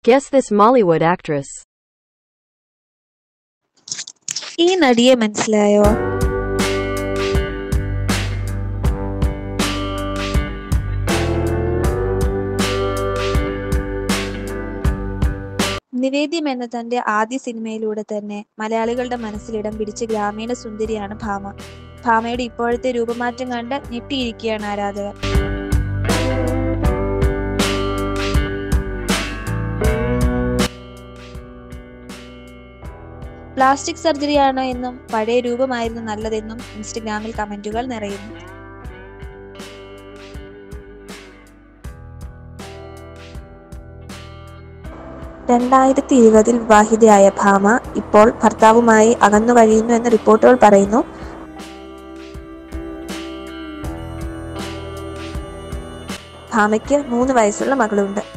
Guess this Mollywood actress. ഈ നടിയെ മനസ്സിലായോ നിവേദ്യം എന്ന തന്റെ ആദ്യ സിനിമയിലൂടെ തന്നെ മലയാളികളുടെ മനസ്സിൽ ഇടം പിടിച്ച ഗ്രാമീണ സുന്ദരിയാണ് ഭാമ ഭാമയുടെ ഇപ്പോഴത്തെ രൂപമാറ്റം കണ്ട് ഞെട്ടിയിരിക്കുകയാണ് ആരാധകർ പ്ലാസ്റ്റിക് സർജറിയാണോ എന്നും പഴയ രൂപമായിരുന്നു നല്ലതെന്നും ഇൻസ്റ്റഗ്രാമിൽ കമന്റുകൾ നിറയുന്നു രണ്ടായിരത്തി ഇരുപതിൽ വിവാഹിതയായ ഭാമ ഇപ്പോൾ ഭർത്താവുമായി അകന്നു കഴിയുന്നു എന്ന റിപ്പോർട്ടുകൾ പറയുന്നു ഭാമയ്ക്ക് മൂന്ന് വയസ്സുള്ള മകളുണ്ട്